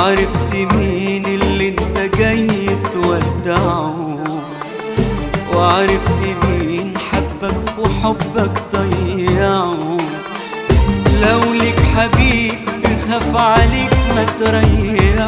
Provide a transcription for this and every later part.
وعرفت مين اللي انت جاي تودعه وعرفت مين حبك وحبك ضيعه لو لك حبيب بخاف عليك ما تريحه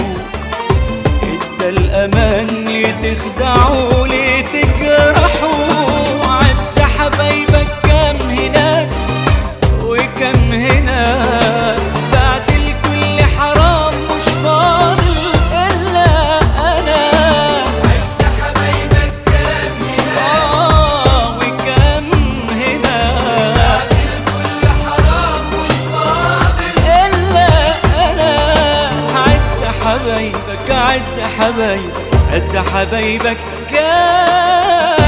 ادى الامان ليه تخدعه ليه تجرحه عد حبايبك كام هناك وكم هنا بعد الكل حرام مش فاضل الا انا آه وكم هنا إلا أنا عد حبايبك عد حبايبك عد حبايبك كان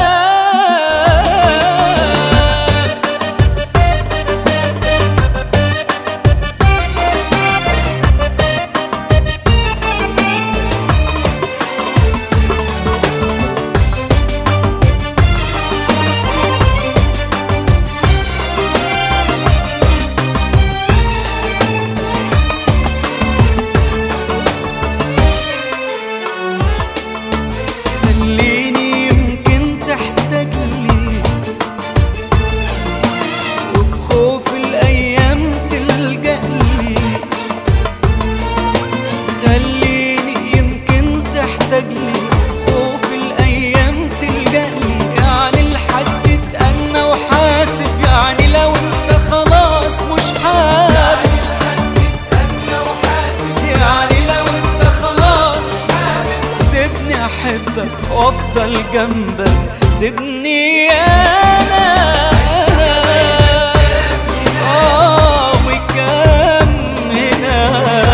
خليني يمكن تحتاج لي وفي خوف الايام تلجأ لي خليني يمكن تحتاج لي وفي خوف الايام تلجأ لي يعني الحد اتأنى وحاسب يعني لو انت خلاص مش حابب يعني لو انت خلاص سيبني احبك وافضل جنبك سيبني انا اه وكم هنا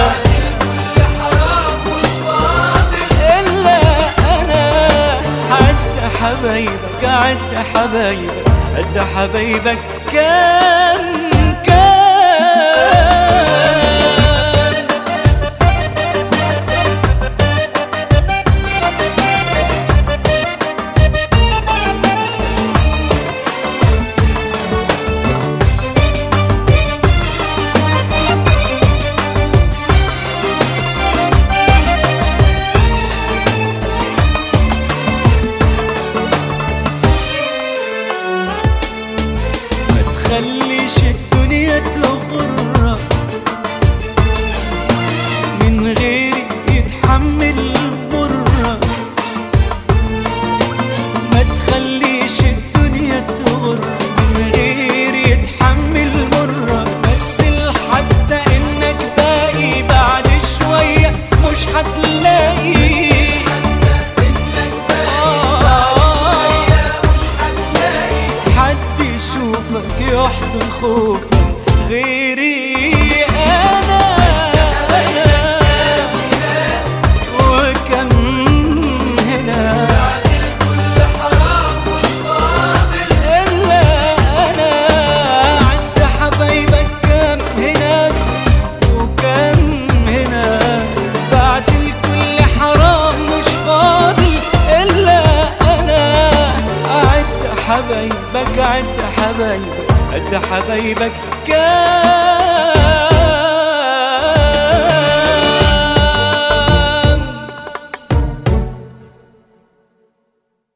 الا انا عد حبايبك عد حبايبك عد حبايبك كم كم ما تخليش الدنيا تغرك من غيري يتحمل مرك ما تخليش الدنيا تغرك من غيري يتحمل مرك بس لحد انك باقي بعد شوية مش هتلاقي حد يشوفك يحضن خوفك غيري انا وكم هنا الا انا عند حبايبك كم هنا وكم هنا بعد الكل حرام مش فاضل الا انا عد حبايبك عد حبايبك عد حبايبك كان